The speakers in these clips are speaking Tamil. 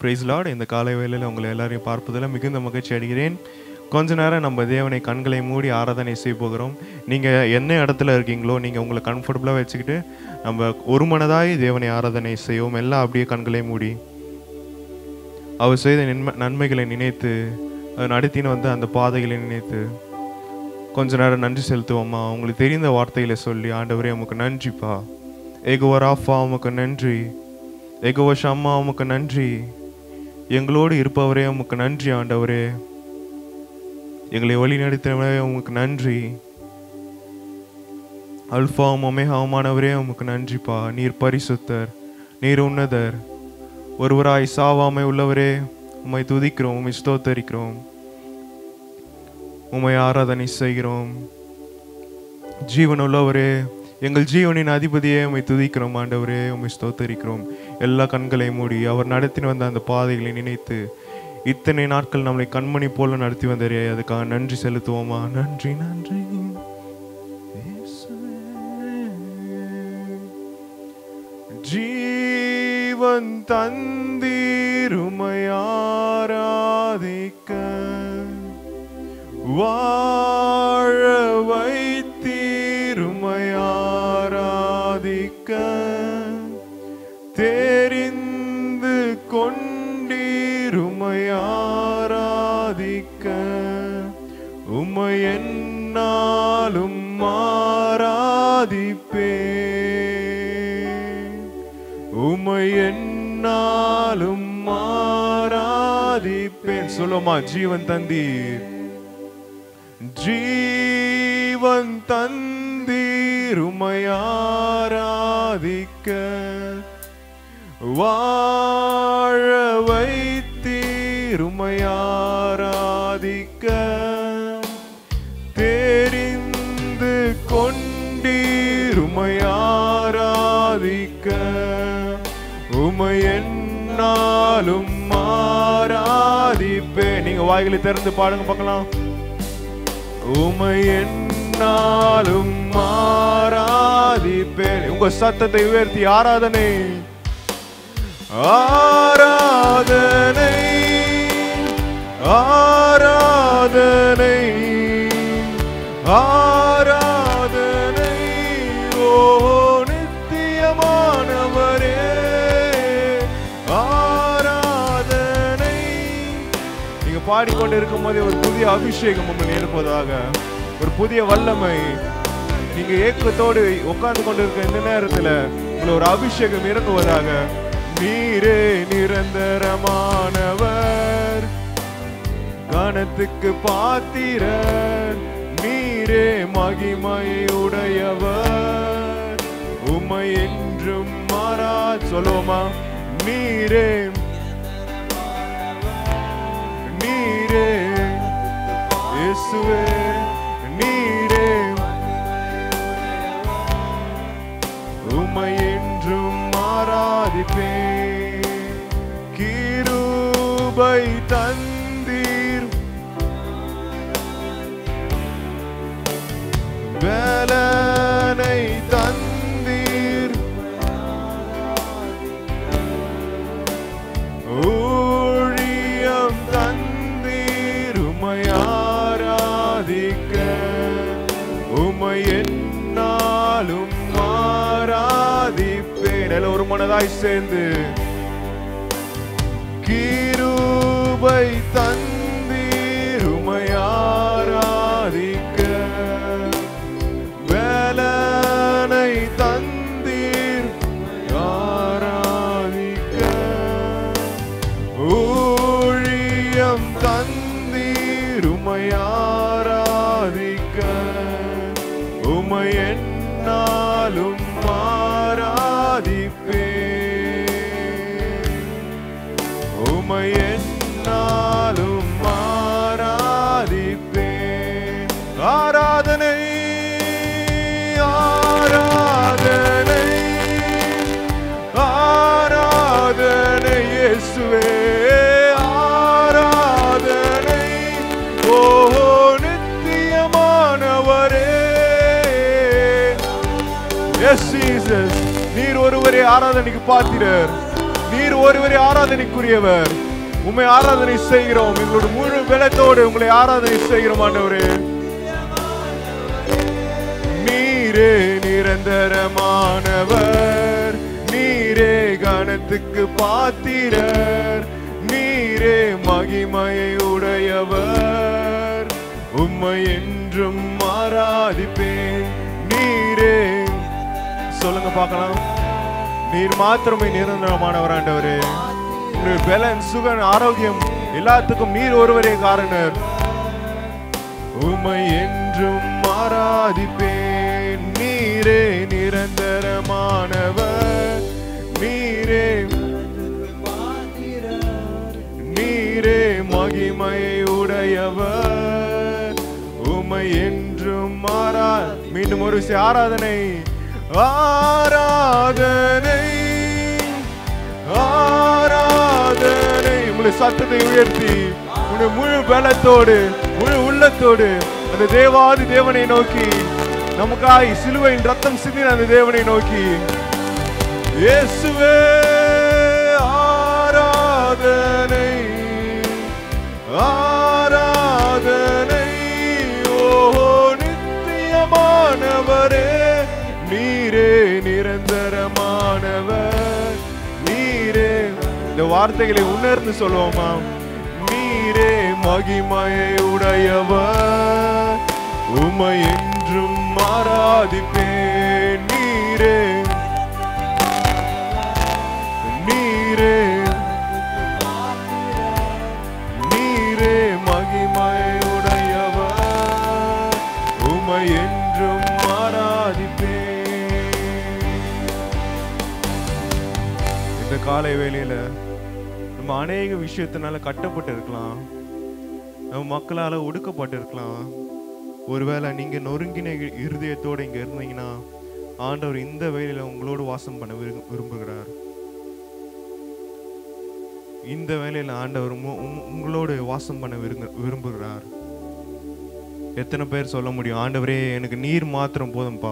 பிரைஸ் லார்ட் இந்த காலை வேளையில் உங்களை எல்லாரையும் பார்ப்பதில் மிகுந்த மகிழ்ச்சி அடைகிறேன் கொஞ்ச நேரம் நம்ம தேவனை கண்களை மூடி ஆராதனை செய்ய போகிறோம் நீங்கள் என்ன இடத்துல இருக்கீங்களோ நீங்கள் உங்களை கம்ஃபர்டபுளாக வச்சுக்கிட்டு நம்ம ஒரு மனதாய் தேவனை ஆராதனை செய்வோம் எல்லாம் அப்படியே கண்களை மூடி அவர் செய்த நன்மை நன்மைகளை நினைத்து அவர் நடத்தின வந்த அந்த பாதைகளை நினைத்து கொஞ்ச நேரம் நன்றி செலுத்துவோமா உங்களுக்கு தெரிந்த வார்த்தைகளை சொல்லி ஆண்டவரே உமக்கு நன்றிப்பா ஏகோ ராஃபா உமக்கு நன்றி ஏகோ ஷம்மா உமக்கு நன்றி எங்களோடு இருப்பவரே உமக்கு நன்றி ஆண்டவரே எங்களை வழி நடத்தினவரே உமக்கு நன்றி அல்ஃபாவும் ஒமேகாவுமானவரே உமக்கு நன்றிப்பா நீர் பரிசுத்தர் நீர் உன்னதர் ஒருவராய் சாவாமை உள்ளவரே உம்மை துதிக்கிறோம் உம்மை ஸ்தோத்தரிக்கிறோம் உம்மை ஆராதனை செய்கிறோம் ஜீவன் உள்ளவரே எங்கள் ஜீவனின் அதிபதியே உம்மை துதிக்கிறோம் ஆண்டவரே உம்மை ஸ்தோத்தரிக்கிறோம் எல்லா கண்களை மூடி அவர் நடத்தி வந்த அந்த பாதைகளை நினைத்து இத்தனை நாட்கள் நம்மளை கண்மணி போல நடத்தி வந்தாரே அதுக்காக நன்றி செலுத்துவோமா நன்றி நன்றி ஜீவன் தந்தீருமையாராதிக்க வாழ வைத்தீருமையாராதிக்க தெரிந்து கொண்டீருமையாராதிக்க உமை என்னாலும் மாறாதிப்பே உமை என்னாலும் மாறாதிப்பேன் சொல்லுமா ஜீவன் தந்தீர் ஜீவன் தந்தீர் உமையாராதிக்க வாழ வைத்தீர் உமையாராதிக்க தெரிந்து கொண்டீர் உமையாராதிக்க உமை என்னாலும் மாறாதிப்பே நீங்க வாய்களை திறந்து பாடுங்க பார்க்கலாம் உமை என்னாலும் மாறாதிப்பேன் உங்க சத்தத்தை உயர்த்தி ஆராதனை ஆராதனை ஆராதனை ஆராதனை ஓ நித்தியமானவரே ஆராதனை நீங்க பாடிக்கொண்டு இருக்கும் போதே ஒரு புதிய அபிஷேகம் உங்களை இருப்பதாக ஒரு புதிய வல்லமை நீங்க ஏக்கத்தோடு உட்கார்ந்து கொண்டு இருக்க இந்த நேரத்துல உங்களை ஒரு அபிஷேகம் இறங்குவதாக நீரே நிரந்தரமானவர் கணத்துக்கு பாத்திரர் நீரே மகிமை உடையவர் உமை என்றும் மாறா சொல்லுவோமா நீரே நீரே இயேசுவே நீரே உமை என்றும் மாறாதிப்பே கிருபை தந்தீர் வேலனை தந்தீர் ஊழியம் தந்தீர் உமையாராதிக்க உமை என்னாலும் மாறாதிப்பேன் எல்லாம் ஒரு மனதாய் சேர்ந்து கிருபை தந்தீர் உமையாராதிக்க வேலனை தந்தீர் ஆராதிக்க ஊழியம் தந்தீர் உமையாராதிக்க உமை என்னாலும் மாறாதிப்பே உமை என்னாலும் மாறாதிப்பே ஆராதனை ஆராதனை ஆராதனை இயேசுவே ஆராதனை ஓ நித்தியமானவரே எஸ் ஜீசஸ் நீர் ஒருவரே ஆராதனைக்கு பாத்திரர் நீர் ஒருவரே ஆராதனைக்குரியவர் உண்மை ஆராதனை செய்கிறோம் எங்களோட முழு பலத்தோடு உங்களை ஆராதனை செய்கிறோம் ஆண்டவரே நீரே நிரந்தரமானவர் நீரே கணத்துக்கு பாத்திரர் நீரே மகிமையை உடையவர் உம்மை என்றும் ஆராதிப்பேன் நீரே சொல்லுங்க பார்க்கலாம் நீர் மாத்திரமே நிரந்தரமானவர் ஆண்டவரே உங்களுடைய பலன் சுகன் ஆரோக்கியம் எல்லாத்துக்கும் நீர் ஒருவரே காரணர் உமை என்றும் ஆராதிப்பேன் நீரே நிரந்தரமானவர் நீரே நீரே மகிமை உடையவர் உமை என்றும் ஆரா மீண்டும் ஒரு விஷயம் ஆராதனை ஆராதனை ஆராதனை உங்களுடைய சத்தத்தை உயர்த்தி உங்களுடைய முழு பலத்தோடு முழு உள்ளத்தோடு அந்த தேவாதி தேவனை நோக்கி நமக்காய் சிலுவையின் ரத்தம் சிந்தின அந்த தேவனை நோக்கி இயேசுவே ஆராதனை ஆராதனை ஓ நித்தியமானவரே நீரே நிரந்தரமானவர் நீரே இந்த வார்த்தைகளை உணர்ந்து சொல்லுவோமா நீரே மகிமையை உடையவர் உமை என்றும் ஆராதிப்பேன் நீரே நீரே நீரே மகிமை உடையவர் உமை என்றும் ஆராதிப்பேன் இந்த காலை வேளையில நம்ம அநேக விஷயத்தினால கட்டப்பட்டு இருக்கலாம் நம்ம மக்களால ஒடுக்கப்பட்டு இருக்கலாம் ஒருவேளை நீங்க நொறுங்கின இ- இருதயத்தோட இங்க இருந்தீங்கன்னா ஆண்டவர் இந்த வேளையில உங்களோடு வாசம் பண்ண விரு- விரும்புகிறார் இந்த வேளையில ஆண்டவர் உங்க- உங்க- உங்களோடு வாசம் பண்ண விருங்க- விரும்புகிறார் எத்தனை பேர் சொல்ல முடியும் ஆண்டவரே எனக்கு நீர் மாத்திரம் போதும்பா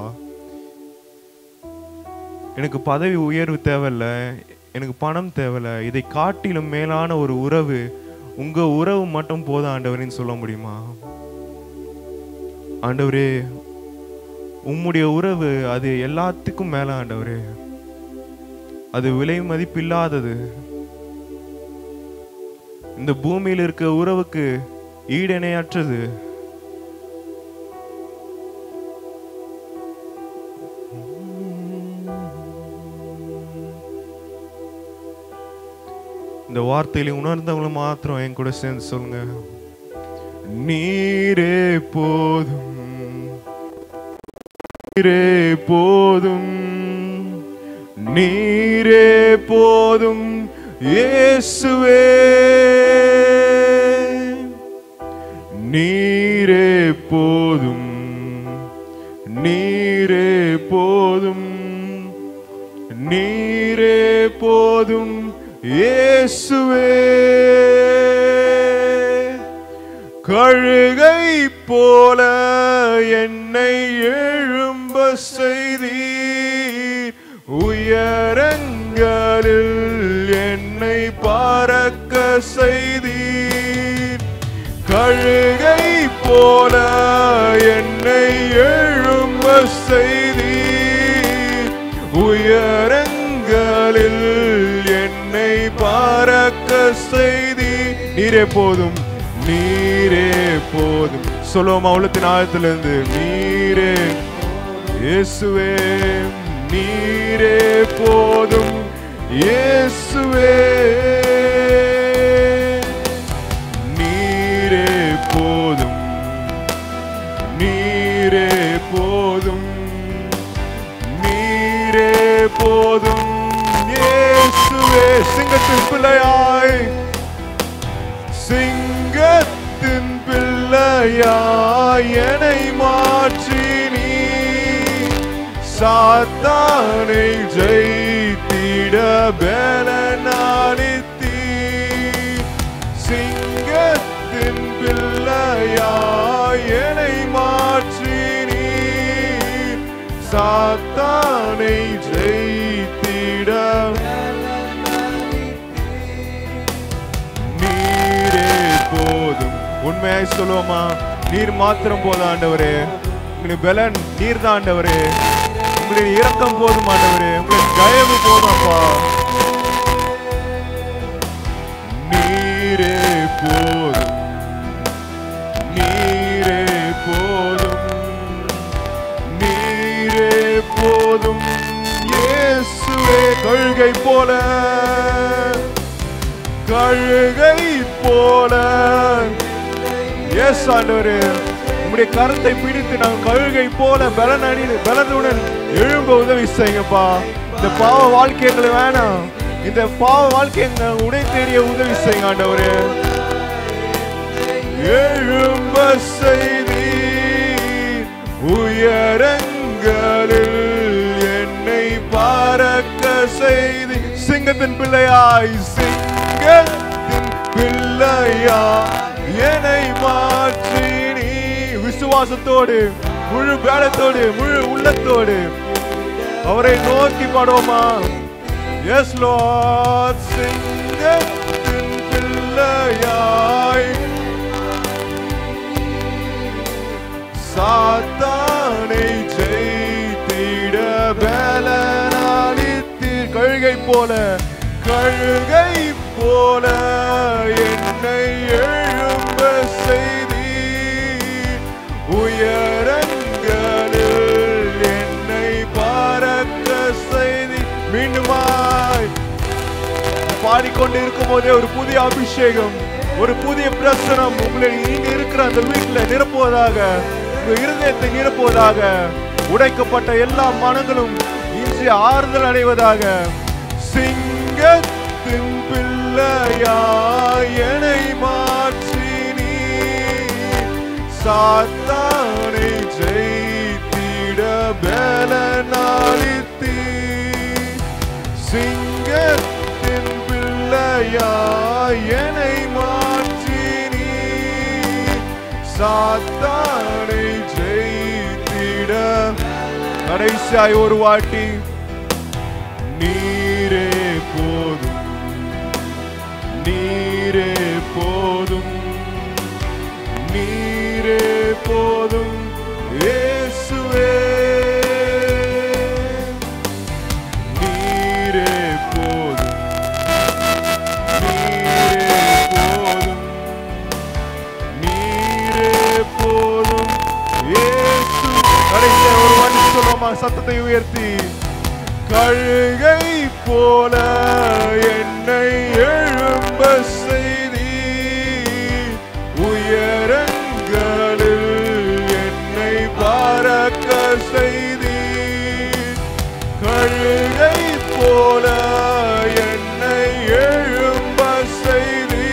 எனக்கு பதவி உயர்வு தேவையில்ல எனக்கு பணம் தேவையில்ல இதை காட்டிலும் மேலான ஒரு உறவு உங்க உறவு மட்டும் போதும் ஆண்டவரேன்னு சொல்ல முடியுமா ஆண்டவரே உம்முடைய உறவு அது எல்லாத்துக்கும் மேல ஆண்டவரே அது விலை மதிப்பில்லாதது இந்த பூமியில் இருக்க உறவுக்கு ஈடிணையற்றது இந்த வார்த்தையில உணர்ந்தவங்கள மாத்திரம் என் கூட சேர்ந்து சொல்லுங்க நீரே போதும் நீரே போதும் நீரே போதும் இயேசுவே நீரே போதும் நீரே போதும் நீரே போதும் இயேசுவே கழுகை போல என்னை எழும்ப செய்தீர் உயரங்களில் என்னை பறக்க செய்தீர் கழுகை போல என்னை எழும்ப செய்தீர் உயரங்களில் என்னை பறக்க செய்தி நீரே போதும் நீரே போதும் சொல்லுவோம் அவ்வளத்தின் ஆழத்திலிருந்து நீரே இயேசுவே நீரே போதும் இயேசுவே நீரே போதும் நீரே போதும் நீரே போதும் இயேசுவே சிங்கத்தின் பிள்ளையாய் சிங்கத்தின் பிள்ளையாய் என்னை மாற்றி நீ சாத்தானை ஜெயித்திட பலனானித்தீ சிங்கத்தின் பிள்ளையாய் என்னை மாற்றி நீ சாத்தானை ஜெயித்திட உண்மையாய் சொல்லுவோமா நீர் மாத்திரம் போதும் ஆண்டவரே உங்களுடைய பலன் நீர் தான் ஆண்டவரே உங்களுடைய இரக்கம் போதும் ஆண்டவரே உங்களுடைய தயவு போதும் அப்பா நீரே போதும் நீரே போதும் நீரே போதும் இயேசுவே கழுகை போல கழுகை போல எஸ் ஆண்டவரே உம்முடைய கரத்தை பிடித்து நாங்கள் கழுகை போல பலன் அணி பலனுடன் எழும்ப உதவி செய்யுங்கப்பா இந்த பாவ வாழ்க்கை எங்களுக்கு வேணாம் இந்த பாவ வாழ்க்கை எங்க உடை தெரிய உதவி செய்யுங்க ஆண்டவரே எழும்ப செய்தி உயரங்களில் என்னை பறக்க செய்தி சிங்கத்தின் பிள்ளையாய் சிங்கத்தின் பிள்ளையாய் என்னை மாற்றி நீ விசுவாசத்தோடு முழு பேலத்தோடு முழு உள்ளத்தோடு அவரை நோக்கி பாடுவோமா எஸ் லார்ட் சிங்கத்தின் பிள்ளையாய் சாத்தானை ஜெயித்திட பலனாலித்து கழுகை போல கழுகை போல என்னை எழும்ப செய்தி உயரங்களில் என்னை பறக்க செய்தி மீண்டுமாய் பாடிக்கொண்டு இருக்கும் போதே ஒரு புதிய அபிஷேகம் ஒரு புதிய பிரசனம் உங்களை நீங்க இருக்கிற அந்த வீட்டுல நிரப்புவதாக உங்க இருதயத்தை நிரப்புவதாக உடைக்கப்பட்ட எல்லா மனங்களும் இன்று ஆறுதல் அடைவதாக சிங்கத்தின் பிள்ளையாய் என்னை மாற்றி நீ சாத்தானை ஜெயித்திட பலனாலித்தீ சிங்கத்தின் பிள்ளையாய் என்னை மாற்றி நீ சாத்தானை ஜெயித்திட கடைசியாய் ஒரு வாட்டி நீரே போதும் நீரே போதும் நீரே போதும் இயேசுவே நீரே போதும் நீரே போதும் நீரே போதும் இயேசு கடைசியா ஒரு வாட்டி சொல்லுவோமா சத்தத்தை உயர்த்தி கழுகை போல என்னை எழும்ப செய்தி உயரங்களில் என்னை பறக்க செய்தி கழுகை போல என்னை எழும்ப செய்தி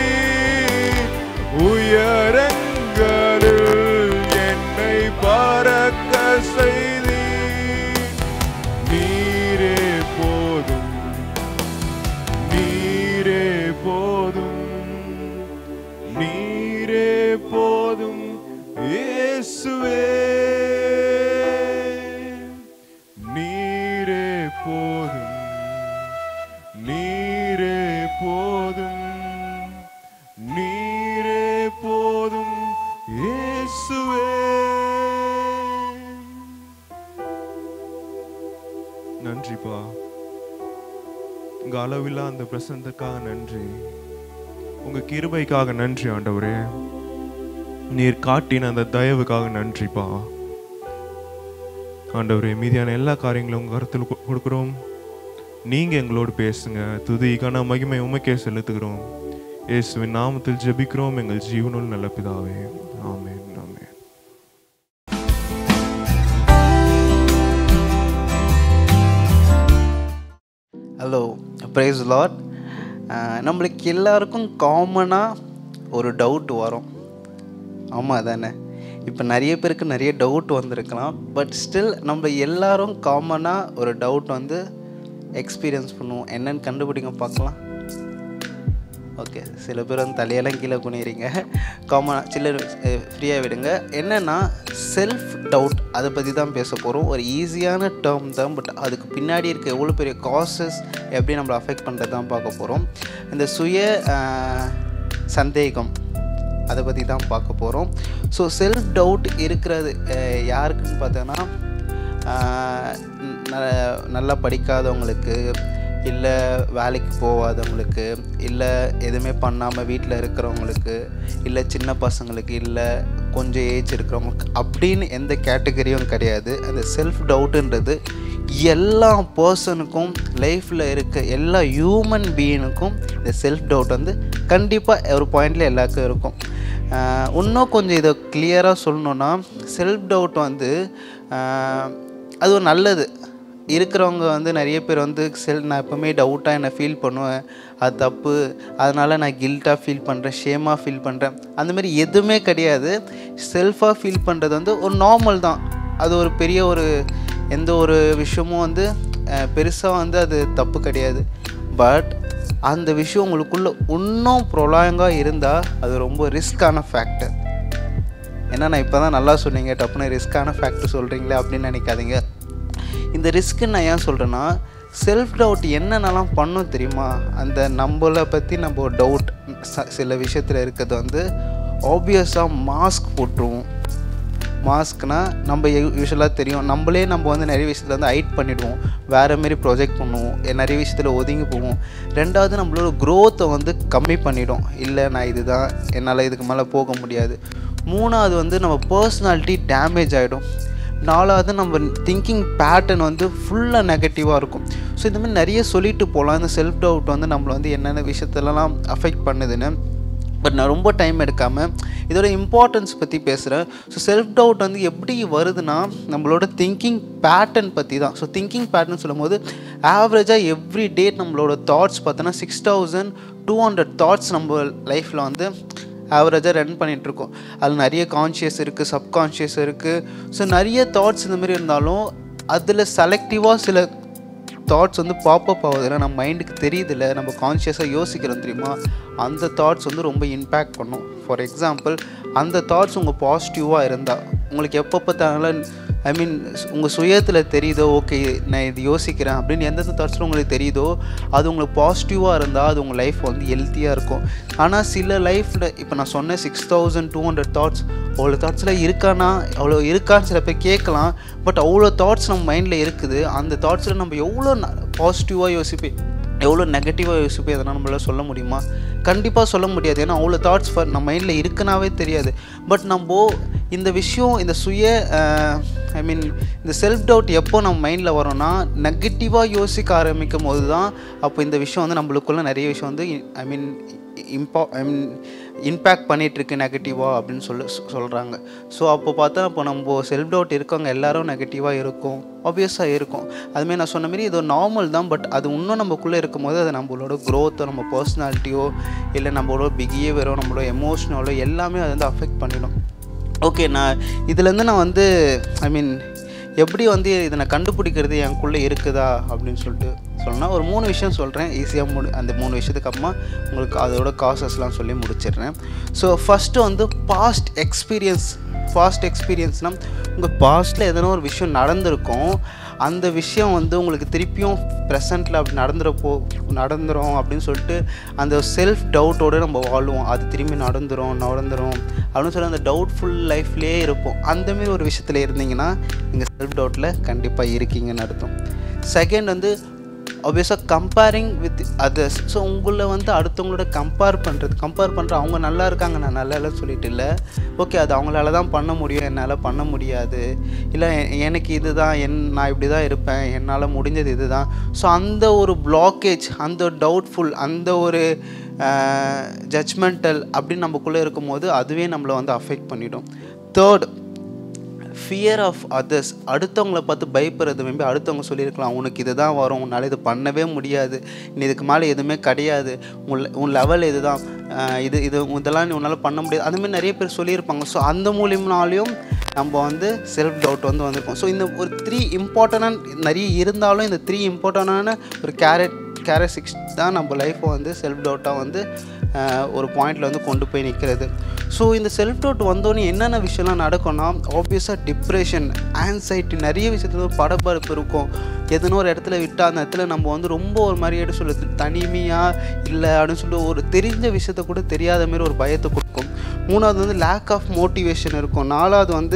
உயரங்களில் என்னை பறக்க செய்தி நீரே போதும் நீரே போதும் நீரே போதும் இயேசுவே நீரே போதும் நீரே போதும் நீரே போதும் இயேசுவே நன்றிப்பா உங்க அளவில்லா அந்த பிரசனத்துக்காக நன்றி உங்க கிருபைக்காக நன்றி ஆண்டவரே நீர் காட்டின அந்த தயவுக்காக நன்றிப்பா ஆண்டவரே மீதியான எல்லா காரியங்களும் உங்க கருத்தில் கொ- கொடுக்கிறோம் நீங்க எங்களோடு பேசுங்க துதிக்கான மகிமை உமைக்கே செலுத்துகிறோம் இயேசுவின் நாமத்தில் ஜெபிக்கிறோம் எங்கள் ஜீவனுள் நல்ல பிதாவே ஆமென் ஆமென் ஹலோ ப்ரைஸ் லாட் நம்மளுக்கு எல்லாருக்கும் காமனாக ஒரு டவுட் வரும் ஆமாம் தானே இப்போ நிறைய பேருக்கு நிறைய டவுட் வந்திருக்கலாம் பட் ஸ்டில் நம்ம எல்லாரும் காமனாக ஒரு டவுட் வந்து எக்ஸ்பீரியன்ஸ் பண்ணுவோம் என்னன்னு கண்டுபிடிங்க பார்க்கலாம் ஓகே சில பேர் வந்து தலையெல்லாம் கீழே குனிறீங்க காமனாக சில்லர் ஃப்ரீயாக விடுங்க என்னென்னா செல்ஃப் டவுட் அதை பற்றி தான் பேச போகிறோம் ஒரு ஈஸியான டேர்ம் தான் பட் அதுக்கு பின்னாடி இருக்க எவ்வளோ பெரிய காசஸ் எப்படி நம்மளை அஃபெக்ட் பண்ணுறது தான் பார்க்க போகிறோம் இந்த சுய அஹ், சந்தேகம் அதை பற்றி தான் பார்க்க போகிறோம் ஸோ செல்ஃப் டவுட் இருக்கிறது அஹ், யாருக்குன்னு பார்த்தோன்னா ஆஹ், ந- நல்லா படிக்காதவங்களுக்கு இல்லை வேலைக்கு போகாதவங்களுக்கு இல்லை எதுவுமே பண்ணாமல் வீட்டில் இருக்கிறவங்களுக்கு இல்லை சின்ன பசங்களுக்கு இல்லை கொஞ்சம் ஏஜ் இருக்கிறவங்களுக்கு அப்படின்னு எந்த கேட்டகரியும் கிடையாது அந்த செல்ஃப் டவுட்டுன்றது எல்லா பர்சனுக்கும் லைஃப்பில் இருக்க எல்லா ஹியூமன் பீயினுக்கும் இந்த செல்ஃப் டவுட் வந்து கண்டிப்பாக ஒரு பாயிண்டில் எல்லாருக்கும் இருக்கும் ஆஹ் இன்னும் கொஞ்சம் இதை கிளியராக சொல்லணுன்னா செல்ஃப் டவுட் வந்து ஆஹ் அது ஒரு நல்லது இருக்கிறவங்க வந்து நிறைய பேர் வந்து செல் நான் எப்போவுமே டவுட்டாக என்னை ஃபீல் பண்ணுவேன் அது தப்பு அதனால் நான் கில்ட்டாக ஃபீல் பண்ணுறேன் ஷேமாக ஃபீல் பண்ணுறேன் அந்த மாதிரி எதுவுமே கிடையாது செல்ஃபாக ஃபீல் பண்ணுறது வந்து ஒரு நார்மல் தான் அது ஒரு பெரிய ஒரு எந்த ஒரு விஷயமும் வந்து பெருசாக வந்து அது தப்பு கிடையாது பட் அந்த விஷயம் உங்களுக்குள்ளே இன்னும் ப்ரொலாங்காக இருந்தால் அது ரொம்ப ரிஸ்க்கான ஃபேக்டர் ஏன்னா நான் இப்போ தான் நல்லா சொன்னீங்க டப்புன்னு ரிஸ்க்கான ஃபேக்டர் சொல்கிறீங்களே அப்படின்னு நினைக்காதீங்க இந்த ரிஸ்க்கு நான் ஏன் சொல்கிறேன்னா செல்ஃப் டவுட் என்னென்னலாம் பண்ணும் தெரியுமா அந்த நம்மளை பற்றி நம்ம ஒரு டவுட் சில விஷயத்தில் இருக்கிறது வந்து ஆப்வியஸாக மாஸ்க் போட்டுருவோம் மாஸ்க்னா நம்ம யூஸ்வலாக தெரியும் நம்மளே நம்ம வந்து நிறைய விஷயத்தில் வந்து ஹைட் பண்ணிவிடுவோம் வேறு மாரி ப்ரொஜெக்ட் பண்ணுவோம் எ- நிறைய விஷயத்தில் ஒதுங்கி போவோம் ரெண்டாவது நம்மளோட க்ரோத்தை வந்து கம்மி பண்ணிடும் இல்லை நான் இதுதான் என்னால் இதுக்கு மேலே போக முடியாது மூணாவது வந்து நம்ம பர்சனாலிட்டி டேமேஜ் ஆகிடும் நாலாவது நம்ம திங்கிங் பேட்டர்ன் வந்து ஃபுல்லாக நெகட்டிவாக இருக்கும் ஸோ இந்த மாதிரி நிறைய சொல்லிட்டு போகலாம் இந்த செல்ஃப் டவுட் வந்து நம்மளை வந்து என்னென்ன விஷயத்துலலாம் அஃபெக்ட் பண்ணுதுன்னு பட் நான் ரொம்ப டைம் எடுக்காமல் இதோட இம்பார்ட்டன்ஸ் பற்றி பேசுகிறேன் ஸோ செல்ஃப் டவுட் வந்து எப்படி வருதுன்னா நம்மளோட திங்கிங் பேட்டர்ன் பற்றி தான் ஸோ திங்கிங் பேட்டர்ன் சொல்லும்போது ஆவரேஜாக எவ்ரி டே நம்மளோட தாட்ஸ் பார்த்தோன்னா six thousand two hundred thoughts நம்ம லைஃப்பில் வந்து ஆவரேஜாக ரன் பண்ணிகிட்ருக்கோம் அதில் நிறைய கான்ஷியஸ் இருக்குது சப்கான்ஷியஸ் இருக்குது ஸோ நிறைய தாட்ஸ் இந்த மாதிரி இருந்தாலும் அதில் செலக்டிவாக சில தாட்ஸ் வந்து பாப்பப் ஆகுது ஏன்னா நம்ம மைண்டுக்கு தெரியுதில்ல நம்ம கான்ஷியஸாக யோசிக்கிறோம் தெரியுமா அந்த தாட்ஸ் வந்து ரொம்ப இம்பேக்ட் பண்ணும் ஃபார் எக்ஸாம்பிள் அந்த தாட்ஸ் உங்கள் பாசிட்டிவாக இருந்தால் உங்களுக்கு எப்போ பார்த்தாலும் ஐ மீன் உங்கள் சுயத்தில் தெரியுதோ ஓகே நான் இது யோசிக்கிறேன் அப்படின்னு எந்தெந்த தாட்ஸில் உங்களுக்கு தெரியுதோ அது உங்களுக்கு பாசிட்டிவாக இருந்தால் அது உங்கள் லைஃப் வந்து ஹெல்த்தியாக இருக்கும் ஆனால் சில லைஃப்பில் இப்போ நான் சொன்ன six thousand two hundred thoughts அவ்வளோ தாட்ஸில் இருக்கானா அவ்வளோ இருக்கான்னு சில பேர் கேட்கலாம் பட் அவ்வளோ தாட்ஸ் நம்ம மைண்டில் இருக்குது அந்த தாட்ஸில் நம்ம எவ்வளோ பாசிட்டிவாக யோசிப்பேன் எவ்வளோ நெகட்டிவாக யோசிப்போம் எதனால் நம்மளால சொல்ல முடியுமா கண்டிப்பாக சொல்ல முடியாது ஏன்னா அவ்வளோ தாட்ஸ் நம்ம மைண்டில் இருக்குனாவே தெரியாது பட் நம்ம இந்த விஷயம் இந்த சுய ஐ மீன் இந்த செல்ஃப் டவுட் எப்போ நம்ம மைண்டில் வரோம்னா நெகட்டிவாக யோசிக்க ஆரம்பிக்கும் போது தான் அப்போ இந்த விஷயம் வந்து நம்மளுக்குள்ள நிறைய விஷயம் வந்து ஐ மீன் இம்பா ஐ மீன் இம்பேக்ட் பண்ணிகிட்ருக்கு நெகட்டிவாக அப்படின்னு சொல்லி சொல்கிறாங்க ஸோ அப்போ பார்த்தா இப்போ நம்ம செல்ஃப் டவுட் இருக்கவங்க எல்லாரும் நெகட்டிவாக இருக்கும் ஆப்வியஸாக இருக்கும் அதுமாரி நான் சொன்ன மாதிரி இது ஒரு நார்மல் தான் பட் அது இன்னும் நமக்குள்ளே இருக்கும்போது அது நம்மளோட க்ரோத்தோ நம்ம பர்சனாலிட்டியோ இல்லை நம்மளோட பிஹேவியரோ நம்மளோட எமோஷனலோ எல்லாமே அது வந்து அஃபெக்ட் பண்ணிடும் ஓகே நான் இதுலேருந்து நான் வந்து ஐ மீன் எப்படி வந்து இதை நான் கண்டுபிடிக்கிறது எனக்குள்ளே இருக்குதா அப்படின்னு சொல்லிட்டு சொல்லணும்னா ஒரு மூணு விஷயம் சொல்கிறேன் ஈஸியாக முடி அந்த மூணு விஷயத்துக்கு அப்புறமா உங்களுக்கு அதோட காசஸ்லாம் சொல்லி முடிச்சிடுறேன் ஸோ ஃபஸ்ட்டு வந்து பாஸ்ட் எக்ஸ்பீரியன்ஸ் பாஸ்ட் எக்ஸ்பீரியன்ஸ்னால் உங்கள் பாஸ்ட்டில் எதனா ஒரு விஷயம் நடந்திருக்கும் அந்த விஷயம் வந்து உங்களுக்கு திருப்பியும் ப்ரெசண்ட்டில் அப்படி நடந்துறப்போ நடந்துரும் அப்படின்னு சொல்லிட்டு அந்த செல்ஃப் டவுட்டோடு நம்ம வாழ்வோம் அது திரும்பி நடந்துரும் நடந்துரும் அப்படின்னு சொல்லி அந்த டவுட்ஃபுல் லைஃப்லேயே இருப்போம் அந்தமாரி ஒரு விஷயத்தில் இருந்தீங்கன்னா நீங்கள் செல்ஃப் டவுட்டில் கண்டிப்பாக இருக்கீங்கன்னு அர்த்தம் செகண்ட் வந்து ஆப்வியஸாக கம்பேரிங் வித் அதர்ஸ் ஸோ உங்களை வந்து அடுத்தவங்களோட கம்பேர் பண்ணுறது கம்பேர் பண்ணுற அவங்க நல்லா இருக்காங்க நான் நல்லா இல்லைன்னு சொல்லிட்டு இல்லை ஓகே அது அவங்களால தான் பண்ண முடியும் என்னால் பண்ண முடியாது இல்லை எ- எனக்கு இதுதான் என் நான் இப்படி தான் இருப்பேன் என்னால் முடிஞ்சது இதுதான் ஸோ அந்த ஒரு பிளாக்கேஜ் அந்த டவுட்ஃபுல் அந்த ஒரு ஜட்ஜ்மெண்டல் அப்படின்னு நமக்குள்ளே இருக்கும்போது அதுவே நம்மளை வந்து அஃபெக்ட் பண்ணிடும் தேர்ட் ஃபியர் ஆஃப் அதர்ஸ் அடுத்தவங்கள பார்த்து பயப்படுறது மேபி அடுத்தவங்க சொல்லியிருக்கலாம் உனக்கு இது தான் வரும் உன்னால் இது பண்ணவே முடியாது நீ இதுக்கு மேலே எதுவுமே கிடையாது உன் உன் லெவல் இதுதான் ஆஹ் இது இது இதெல்லாம் நீ உன்னால் பண்ண முடியாது அந்த மாதிரி நிறைய பேர் சொல்லியிருப்பாங்க ஸோ அந்த மூலியம்னாலையும் நம்ம வந்து செல்ஃப் டவுட் வந்து வந்திருக்கோம் ஸோ இந்த ஒரு த்ரீ இம்பார்ட்டண்டான நிறைய இருந்தாலும் இந்த த்ரீ இம்பார்ட்டண்டான ஒரு கேரட் கேரக்டரிஸ்டிக்ஸ் தான் நம்ம லைஃப்பை வந்து செல்ஃப் டவுட்டாக வந்து ஆஹ், ஒரு பாயிண்டில் வந்து கொண்டு போய் நிற்கிறது ஸோ இந்த செல்ஃப் டவுட் வந்தோடனே என்னென்ன விஷயம்லாம் நடக்கும்னா ஆப்வியஸாக டிப்ரெஷன் ஆன்சைட்டி நிறைய விஷயத்துல வந்து படபடப்பு இருக்கும் எதனோ ஒரு இடத்துல விட்டால் அந்த இடத்துல நம்ம வந்து ரொம்ப ஒரு மாதிரி எப்படி சொல்லுறது தனிமையாக இல்லை அப்படின்னு சொல்லிட்டு ஒரு தெரிஞ்ச விஷயத்த கூட தெரியாத மாதிரி ஒரு பயத்தை கொடுக்கும் மூணாவது வந்து லேக் ஆஃப் மோட்டிவேஷன் இருக்கும் நாலாவது வந்து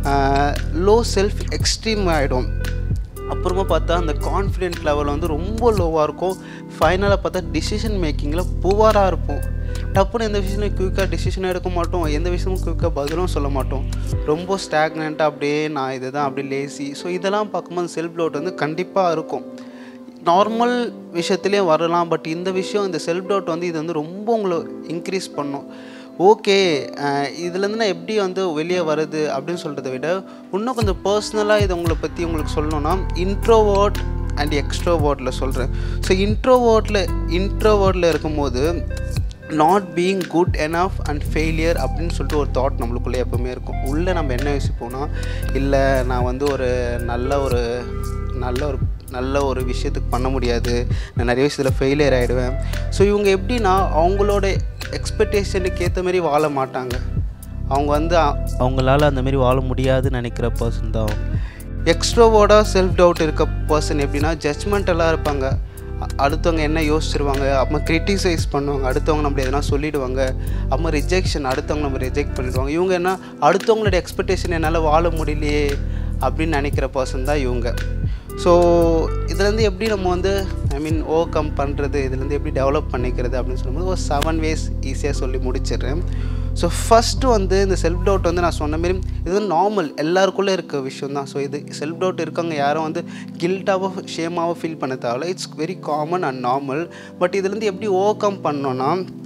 லோ செல்ஃப் எக்ஸ்ட்ரீம் ஆகிடும் அப்புறமா பார்த்தா அந்த கான்ஃபிடென்ட் லெவல் வந்து ரொம்ப லோவாக இருக்கும் ஃபைனலாக பார்த்தா டிசிஷன் மேக்கிங்கில் புவராக இருப்போம் டப்புன்னு எந்த விஷயமும் குயிக்காக டிசிஷன் எடுக்க மாட்டோம் எந்த விஷயமும் குயிக்காக பதிலும் சொல்ல மாட்டோம் ரொம்ப ஸ்டாக்னண்ட்டாக அப்படியே நான் இதுதான் அப்படி லேசி ஸோ இதெல்லாம் பார்க்கும்போது செல்ஃப் டவுட் வந்து கண்டிப்பாக இருக்கும் நார்மல் விஷயத்துலேயே வரலாம் பட் இந்த விஷயம் இந்த செல்ஃப் டவுட் வந்து இது வந்து ரொம்ப உங்களை இன்க்ரீஸ் பண்ணும் ஓகே இதுலேருந்து நான் எப்படி வந்து வெளியே வருது அப்படின்னு சொல்கிறத விட இன்னும் கொஞ்சம் பர்சனலாக இது உங்களை பற்றி உங்களுக்கு சொல்லணும்னா இன்ட்ரோவேர்ட் அண்ட் எக்ஸ்ட்ரோவேர்ட்டில் சொல்கிறேன் ஸோ இன்ட்ரோவேர்ட்டில் இன்ட்ரோவேர்ட்டில் இருக்கும்போது not being good enough and failure அப்படின்னு சொல்லிட்டு ஒரு தாட் நம்மளுக்குள்ளே எப்பவுமே இருக்கும் உள்ளே நம்ம என்ன யோசிப்போம்னா இல்லை நான் வந்து ஒரு நல்ல ஒரு நல்ல ஒரு நல்ல ஒரு விஷயத்துக்கு பண்ண முடியாது நான் நிறைய விஷயத்தில் ஃபெயிலியர் ஆகிடுவேன் ஸோ இவங்க எப்படின்னா அவங்களோட எக்ஸ்பெக்டேஷனுக்கு ஏற்ற மாதிரி வாழ மாட்டாங்க அவங்க வந்து அ- அவங்களால அந்த மாதிரி வாழ முடியாதுன்னு நினைக்கிற பர்சன் தான் எக்ஸ்ட்ரோவோடாக செல்ஃப் டவுட் இருக்க பர்சன் எப்படின்னா ஜட்ஜ்மெண்டெல்லாம் இருப்பாங்க அ- அடுத்தவங்க என்ன யோசிச்சிருவாங்க அப்புறமா கிரிட்டிசைஸ் பண்ணுவாங்க அடுத்தவங்க நம்மள எதனா சொல்லிடுவாங்க அப்புறமா ரிஜெக்ஷன் அடுத்தவங்க நம்ம ரிஜெக்ட் பண்ணிடுவாங்க இவங்க என்ன அடுத்தவங்களோட எக்ஸ்பெக்டேஷன் என்னால் வாழ முடியலையே அப்படின்னு நினைக்கிற பர்சன் தான் இவங்க ஸோ இதுலேருந்து எப்படி நம்ம வந்து ஐ மீன் ஓவர் கம் பண்ணுறது இதுலேருந்து எப்படி டெவலப் பண்ணிக்கிறது அப்படின்னு சொல்லும்போது ஒரு செவன் வேஸ் ஈஸியாக சொல்லி முடிச்சிடுறேன் ஸோ ஃபஸ்ட்டு வந்து இந்த செல்ஃப் டவுட் வந்து நான் சொன்ன மாதிரி இது வந்து நார்மல் எல்லாருக்குள்ளே இருக்க விஷயம் தான் ஸோ இது செல்ஃப் டவுட் இருக்கவங்க யாரும் வந்து கில்ட்டாவோ ஷேமாவோ ஃபீல் பண்ண தேவையில்ல it's very common and normal but இதுலேருந்து எப்படி ஓவர் கம் பண்ணோன்னா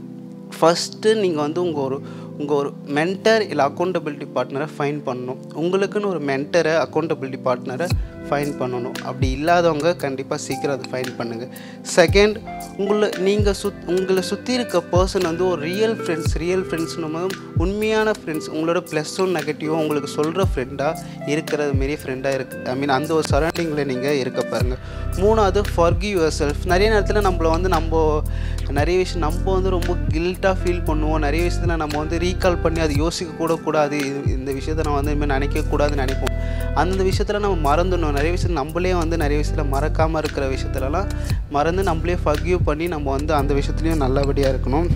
ஃபஸ்ட்டு நீங்கள் வந்து உங்கள் ஒரு உங்கள் ஒரு மென்டர் இல்லை அக்கௌண்டபிலிட்டி பார்ட்னரை ஃபைன் பண்ணணும் உங்களுக்குன்னு ஒரு மென்டரை அக்கௌண்டபிலிட்டி பார்ட்னரை ஃபைன் பண்ணணும் அப்படி இல்லாதவங்க கண்டிப்பாக சீக்கிரம் அதை ஃபைன் பண்ணுங்கள் செகண்ட் உங்களை நீங்கள் சுத் உங்களை சுற்றி இருக்க பர்சன் வந்து ஒரு ரியல் ஃப்ரெண்ட்ஸ் ரியல் ஃப்ரெண்ட்ஸ்னும் போது உண்மையான ஃப்ரெண்ட்ஸ் உங்களோட ப்ளஸ்ஸும் நெகட்டிவும் உங்களுக்கு சொல்கிற ஃப்ரெண்டாக இருக்கிறது மாரி ஃப்ரெண்டாக இருக்கு ஐ மீன் அந்த ஒரு சரௌண்டிங்கில் நீங்கள் இருக்க பாருங்கள் மூணாவது ஃபர்கிவ் யுவர் செல்ஃப் நிறைய நேரத்தில் நம்மளை வந்து நம்ம நிறைய விஷயம் நம்ம வந்து ரொம்ப கில்ட்டாக ஃபீல் பண்ணுவோம் நிறைய விஷயத்தில் நம்ம வந்து ரீகால் பண்ணி அது யோசிக்க கூட கூடாது இது- இந்த விஷயத்த நான் வந்து இனிமேல் நினைக்கக்கூடாதுன்னு நினைப்போம் அந்த விஷயத்தில் நம்ம மறந்துடணும் நிறைய விஷயம் நம்மளே வந்து நிறைய விஷயத்தில் மறக்காமல் இருக்கிற விஷயத்துலலாம் மறந்து நம்மளே ஃபர்கிவ் பண்ணி நம்ம வந்து அந்த விஷயத்துலையும் நல்லபடியாக இருக்கணும்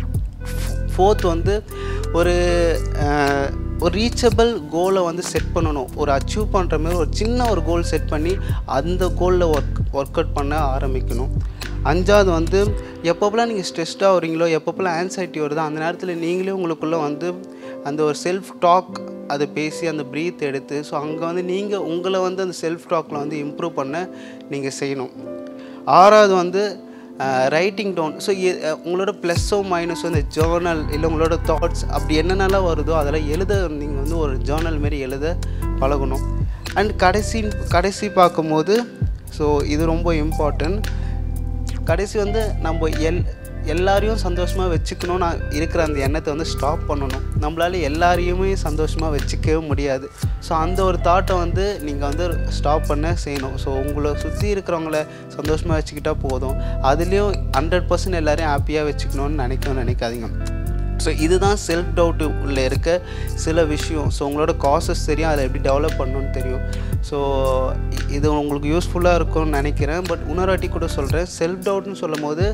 ஃபோர்த் வந்து ஒரு அஹ், ஒரு ரீச்சபிள் கோலை வந்து செட் பண்ணணும் ஒரு அச்சீவ் பண்ணுற மாதிரி ஒரு சின்ன ஒரு கோல் செட் பண்ணி அந்த கோலில் ஒர்க் ஒர்க் அவுட் பண்ண ஆரம்பிக்கணும் அஞ்சாவது வந்து எப்பப்போலாம் நீங்கள் ஸ்ட்ரெஸ்டாக வரீங்களோ எப்பப்போலாம் ஆன்சைட்டி வருதோ அந்த நேரத்தில் நீங்களே உங்களுக்குள்ளே வந்து அந்த ஒரு செல்ஃப் டாக் அதை பேசி அந்த ப்ரீத் எடுத்து ஸோ அங்கே வந்து நீங்கள் உங்களை வந்து அந்த செல்ஃப் டாக்கில் வந்து இம்ப்ரூவ் பண்ண நீங்கள் செய்யணும் ஆறாவது வந்து ரைட்டிங் டவுன் ஸோ உங்களோட ப்ளஸ்ஸோ மைனஸோ இந்த ஜேர்னல் இல்லை உங்களோட தாட்ஸ் அப்படி என்னென்னலாம் வருதோ அதெல்லாம் எழுத நீங்கள் வந்து ஒரு ஜேர்னல் மாரி எழுத பழகணும் அண்ட் கடைசி கடைசி பார்க்கும்போது ஸோ இது ரொம்ப இம்பார்ட்டன்ட் கடைசி வந்து நம்ம எல் எல்லாரையும் சந்தோஷமாக வச்சுக்கணும்னு இருக்கிற அந்த எண்ணத்தை வந்து ஸ்டாப் பண்ணணும் நம்மளால எல்லாரையுமே சந்தோஷமாக வச்சுக்கவே முடியாது ஸோ அந்த ஒரு தாட்டை வந்து நீங்கள் வந்து ஸ்டாப் பண்ண செய்யணும் ஸோ உங்களை சுற்றி இருக்கிறவங்கள சந்தோஷமாக வச்சுக்கிட்டா போதும் அதுலேயும் ஹண்ட்ரட் பர்சன்ட் எல்லாரையும் ஹாப்பியாக வச்சுக்கணும்னு நினைக்கணும்னு நினைக்காதீங்க ஸோ இதுதான் செல்ஃப் டவுட்டு உள்ள இருக்க சில விஷயம் ஸோ உங்களோட காசஸ் தெரியும் அதை எப்படி டெவலப் பண்ணணும்னு தெரியும் ஸோ இது உங்களுக்கு யூஸ்ஃபுல்லாக இருக்கும்னு நினைக்கிறேன் பட் இன்னொரு கூட சொல்கிறேன் செல்ஃப் டவுட்னு சொல்லும் போது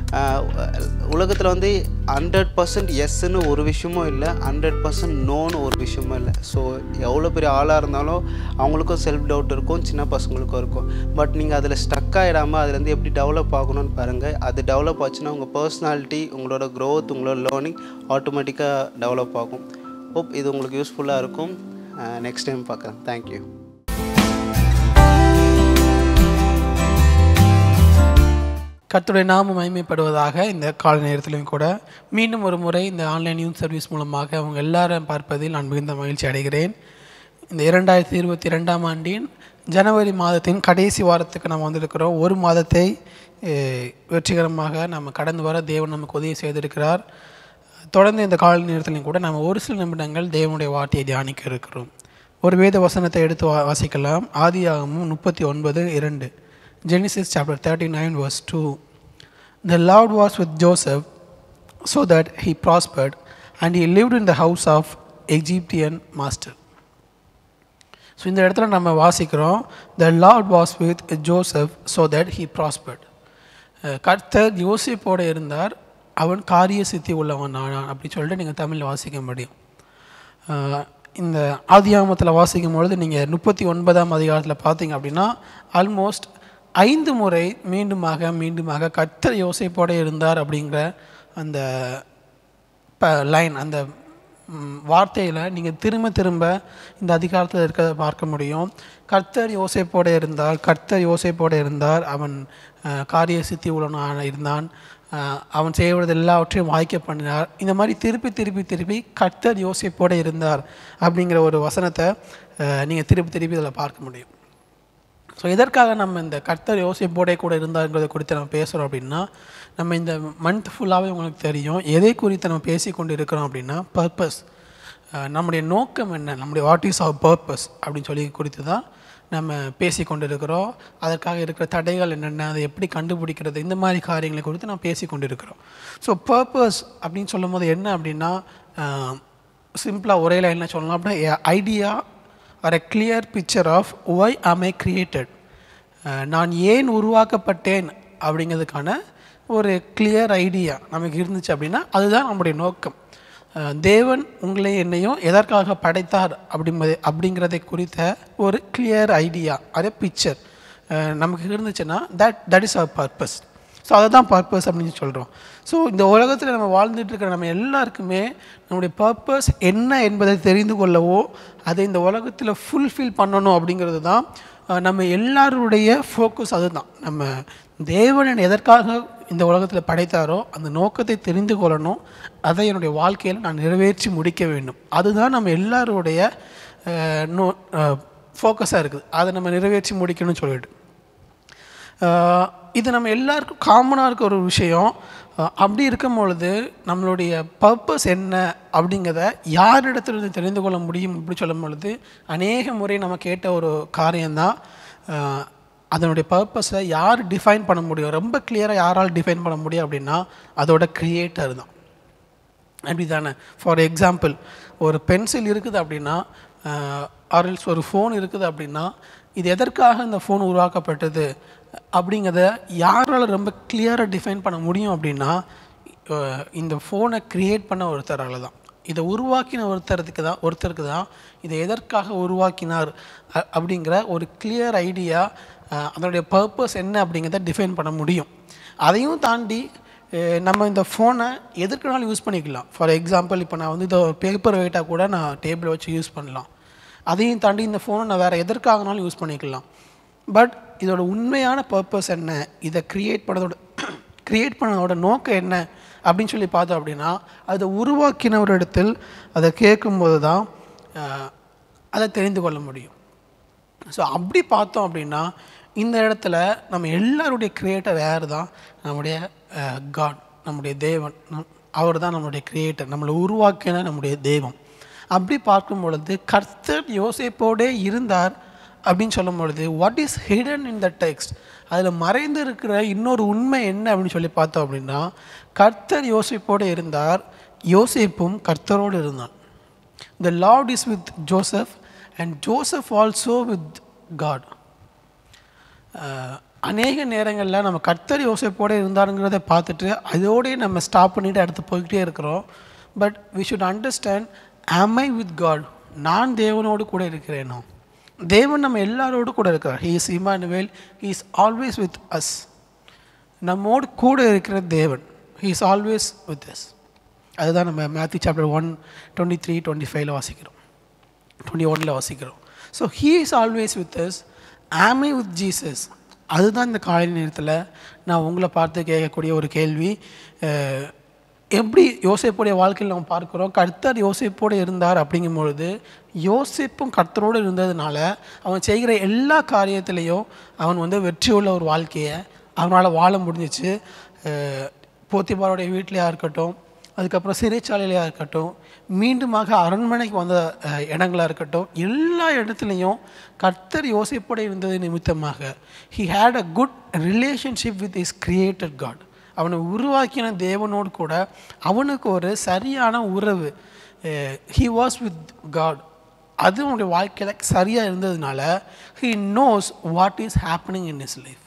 உலகத்தில் வந்து ஹண்ட்ரட் பர்சன்ட் எஸ்ன்னு ஒரு விஷயமும் இல்லை ஹண்ட்ரட் பர்சன்ட் நோன்னு ஒரு விஷயமும் இல்லை ஸோ எவ்வளோ பெரிய ஆளாக இருந்தாலும் அவங்களுக்கும் செல்ஃப் டவுட் இருக்கும் சின்ன பசங்களுக்கும் இருக்கும் பட் நீங்கள் அதில் ஸ்டக் ஆகிடாமல் அதுலேருந்து எப்படி டெவலப் ஆகணும்னு பாருங்கள் அது டெவலப் ஆச்சுன்னா உங்கள் பர்சனாலிட்டி உங்களோட க்ரோத் உங்களோட லேர்னிங் ஆட்டோமேட்டிக்காக டெவலப் ஆகும் ஹோப் இது உங்களுக்கு யூஸ்ஃபுல்லாக இருக்கும் நெக்ஸ்ட் டைம் பார்க்குறேன் தேங்க்யூ கர்த்தருடைய நாமம் மகிமைப்படுவதாக இந்த கால நேரத்திலும் கூட மீண்டும் ஒரு முறை இந்த ஆன்லைன் நியூஸ் சர்வீஸ் மூலமாக அவங்க எல்லாரும் பார்ப்பதில் நான் மிகுந்த மகிழ்ச்சி அடைகிறேன் இந்த இரண்டாயிரத்தி இருபத்தி ரெண்டாம் ஆண்டின் ஜனவரி மாதத்தின் கடைசி வாரத்துக்கு நம்ம வந்திருக்கிறோம் ஒரு மாதத்தை அஹ், வெற்றிகரமாக நம்ம கடந்து வர தேவன் நமக்கு உதவி செய்திருக்கிறார் தொடர்ந்து இந்த கால நேரத்திலும் கூட நம்ம ஒரு சில நிமிடங்கள் தேவனுடைய வார்த்தையை தியானிக்க இருக்கிறோம் ஒரு வேத வசனத்தை எடுத்து வா வாசிக்கலாம் ஆதியாகமும் முப்பத்தி ஒன்பது இரண்டு Genesis chapter 39, verse 2. The Lord was with Joseph so that he prospered, and he lived in the house of Egyptian master. So இந்த இடத்துல நம்ம வாசிக்கிறோம் the Lord was with Joseph so that he prospered கர்த்தர் யோசிப்போடு இருந்தார் அவன் காரிய சித்தி உள்ளவன் ஆனான் அப்படி சொல்லிட்டு நீங்கள் தமிழில் வாசிக்க முடியும் அஹ் இந்த ஆதியாமத்தில் வாசிக்கும் பொழுது நீங்கள் முப்பத்தி ஒன்பதாம் அதிகாரத்தில் பார்த்தீங்க அப்படின்னா ஆல்மோஸ்ட் ஐந்து முறை மீண்டுமாக மீண்டுமாக கர்த்தர் யோசிப்போடு இருந்தார் அப்படிங்கிற அந்த ப லைன் அந்த வார்த்தையில் நீங்கள் திரும்ப திரும்ப இந்த அதிகாரத்தில் இருக்கிறத பார்க்க முடியும் கர்த்தர் யோசேப்போடு இருந்தால் கர்த்தர் யோசேப்போடு இருந்தார் அவன் அஹ், காரிய சித்தி உள்ளவனாக இருந்தான் அஹ், அவன் செய்வது எல்லாவற்றையும் வாய்க்க பண்ணினார் இந்த மாதிரி திருப்பி திருப்பி திருப்பி கர்த்தர் யோசேப்போடு இருந்தார் அப்படிங்கிற ஒரு வசனத்தை நீங்கள் திருப்பி திருப்பி இதில் பார்க்க முடியும் ஸோ எதற்காக நம்ம இந்த கர்த்தர் யோசிப்போடே கூட இருந்தாருங்கிறத குறித்து நம்ம பேசுகிறோம் அப்படின்னா நம்ம இந்த மந்த் ஃபுல்லாகவே உங்களுக்கு தெரியும் எதை குறித்து நம்ம பேசி கொண்டு இருக்கிறோம் அப்படின்னா பர்பஸ் நம்முடைய நோக்கம் என்ன நம்முடைய வாட் இஸ் அவர் பர்பஸ் அப்படின்னு சொல்லி குறித்து தான் நம்ம பேசி கொண்டு இருக்கிறோம் அதற்காக இருக்கிற தடைகள் என்னென்ன அதை எப்படி கண்டுபிடிக்கிறது இந்த மாதிரி காரியங்களை குறித்து நம்ம பேசி கொண்டு இருக்கிறோம் ஸோ பர்பஸ் அப்படின்னு சொல்லும் போது என்ன அப்படின்னா சிம்பிளாக ஒரே லைனில் சொல்லலாம் அப்படின்னா idea are a clear picture of why am I created ah நான் ஏன் உருவாக்கப்பட்டேன் அப்படிங்கிறதுக்கான ஒரு கிளியர் ஐடியா நமக்கு இருந்துச்சு அப்படின்னா அதுதான் நம்முடைய நோக்கம் அஹ் தேவன் உங்களை என்னையும் எதற்காக படைத்தார் அப்படிங்கிறது அப்படிங்கிறதை குறித்த ஒரு கிளியர் ஐடியா அதே பிக்சர் நமக்கு இருந்துச்சுன்னா that that is our purpose so அதை தான் பர்பஸ் அப்படின்னு சொல்கிறோம் ஸோ இந்த உலகத்தில் நம்ம வாழ்ந்துட்டு இருக்கிற நம்ம எல்லாருக்குமே நம்முடைய பர்பஸ் என்ன என்பதை தெரிந்து கொள்ளவோ அதை இந்த உலகத்தில் ஃபுல்ஃபில் பண்ணணும் அப்படிங்கிறது தான் அஹ், நம்ம எல்லாருடைய ஃபோக்கஸ் அதுதான் நம்ம தேவன் எதற்காக இந்த உலகத்தில் படைத்தாரோ அந்த நோக்கத்தை தெரிந்து கொள்ளணும் அதை என்னுடைய வாழ்க்கையில் நான் நிறைவேற்றி முடிக்க வேண்டும் அதுதான் நம்ம எல்லாருடைய அஹ், நோ ஃபோக்கஸாக இருக்குது அதை நம்ம நிறைவேற்றி முடிக்கணும்னு சொல்லிட்டு ஆஹ் இது நம்ம எல்லாருக்கும் காமனாக இருக்க ஒரு விஷயம் ஆஹ் அப்படி இருக்கும் பொழுது நம்மளுடைய பர்பஸ் என்ன அப்படிங்கிறத யாரிடத்திலிருந்து தெரிந்து கொள்ள முடியும் அப்படி சொல்லும் பொழுது அநேக முறை நம்ம கேட்ட ஒரு காரியம்தான் ஆஹ் அதனுடைய பர்பஸை யார் டிஃபைன் பண்ண முடியும் ரொம்ப கிளியராக யாரால் டிஃபைன் பண்ண முடியும் அப்படின்னா அதோட கிரியேட்டர் தான் அப்படி தானே ஃபார் எக்ஸாம்பிள் ஒரு பென்சில் இருக்குது அப்படின்னா ஆர்எல்ஸ் ஒரு ஃபோன் இருக்குது அப்படின்னா இது எதற்காக இந்த ஃபோன் உருவாக்கப்பட்டது அப்படிங்கிறத யாரால் ரொம்ப கிளியராக டிஃபைன் பண்ண முடியும் அப்படின்னா அஹ், இந்த ஃபோனை க்ரியேட் பண்ண ஒருத்தரால் தான் இதை உருவாக்கின ஒருத்தருக்கு தான் ஒருத்தருக்கு தான் இதை எதற்காக உருவாக்கினார் அ- அப்படிங்கிற ஒரு கிளியர் ஐடியா அதனுடைய பர்பஸ் என்ன அப்படிங்கிறத டிஃபைன் பண்ண முடியும் அதையும் தாண்டி அஹ் நம்ம இந்த ஃபோனை எதுக்குனாலும் யூஸ் பண்ணிக்கலாம் ஃபார் எக்ஸாம்பிள் இப்போ நான் வந்து இதை பேப்பர் வெயிட்டாக கூட நான் டேபிள் வச்சு யூஸ் பண்ணலாம் அதையும் தாண்டி இந்த ஃபோனை நான் வேறு எதற்காகனாலும் யூஸ் பண்ணிக்கலாம் பட் இதோட உண்மையான பர்பஸ் என்ன இதை க்ரியேட் பண்ணதோட க்ரியேட் பண்ணதோட நோக்கம் என்ன அப்படின்னு சொல்லி பார்த்தோம் அப்படின்னா அதை உருவாக்கினவரிடத்தில் அதை கேட்கும்போது தான் அஹ், அதை தெரிந்து கொள்ள முடியும் ஸோ அப்படி பார்த்தோம் அப்படின்னா இந்த இடத்துல நம்ம எல்லாருடைய கிரியேட்டர் யார் தான் நம்முடைய காட் நம்முடைய தேவன் அவர் தான் நம்மளுடைய கிரியேட்டர் நம்மளை உருவாக்கின நம்முடைய தெய்வம் அப்படி பார்க்கும் பொழுது கர்த்தர் யோசிப்போடே இருந்தார் அப்படின்னு சொல்லும் பொழுது what is hidden in the text அதில் மறைந்து இருக்கிற இன்னொரு உண்மை என்ன அப்படின்னு சொல்லி பார்த்தோம் அப்படின்னா கர்த்தர் யோசிப்போடு இருந்தார் யோசிப்பும் கர்த்தரோடு இருந்தான் the Lord is with Joseph and Joseph also with God அநேக நேரங்களில் நம்ம கர்த்தர் யோசிப்போடு இருந்தாருங்கிறத பார்த்துட்டு அதோடயே நம்ம ஸ்டாப் பண்ணிட்டு அடுத்து போய்கிட்டே இருக்கிறோம் but we should understand am I with God நான் தேவனோடு கூட இருக்கிறேனோ தேவன் நம்ம எல்லாரோடு கூட இருக்கிறார் he is Emmanuel he is always with us நம்மோடு கூட இருக்கிற தேவன் he is always with us அதுதான் நம்ம Matthew chapter one twenty three twenty ஃபைவ்ல வாசிக்கிறோம் டுவெண்ட்டி ஒனில் வாசிக்கிறோம் so he is always with us ஆமே வித் ஜீசஸ் அதுதான் இந்த காலை நேரத்தில் நான் உங்களை பார்த்து கேட்கக்கூடிய ஒரு கேள்வி அஹ், எப்படி யோசிப்புடைய வாழ்க்கையில் நம்ம பார்க்குறோம் கர்த்தர் யோசிப்போடு இருந்தார் அப்படிங்கும் பொழுது யோசிப்பும் கர்த்தரோடு இருந்ததுனால அவன் செய்கிற எல்லா காரியத்திலையும் அவன் வந்து வெற்றியுள்ள ஒரு வாழ்க்கையை அவனால் வாழ முடிஞ்சிச்சு அஹ், போத்திபாருடைய வீட்டிலையாக இருக்கட்டும் அதுக்கப்புறம் சிறைச்சாலையிலையாக இருக்கட்டும் மீண்டுமாக அரண்மனைக்கு வந்த அஹ், இடங்களா இருக்கட்டும் எல்லா இடத்துலையும் கர்த்தர் யோசிப்போட இருந்தது நிமித்தமாக he had a good relationship with his created God அவனை உருவாக்கின தேவனோடு கூட அவனுக்கு ஒரு சரியான உறவு ஹி வாஸ் வித் காட் அது அவனுடைய வாழ்க்கையில் சரியாக இருந்ததுனால he knows what is happening in his life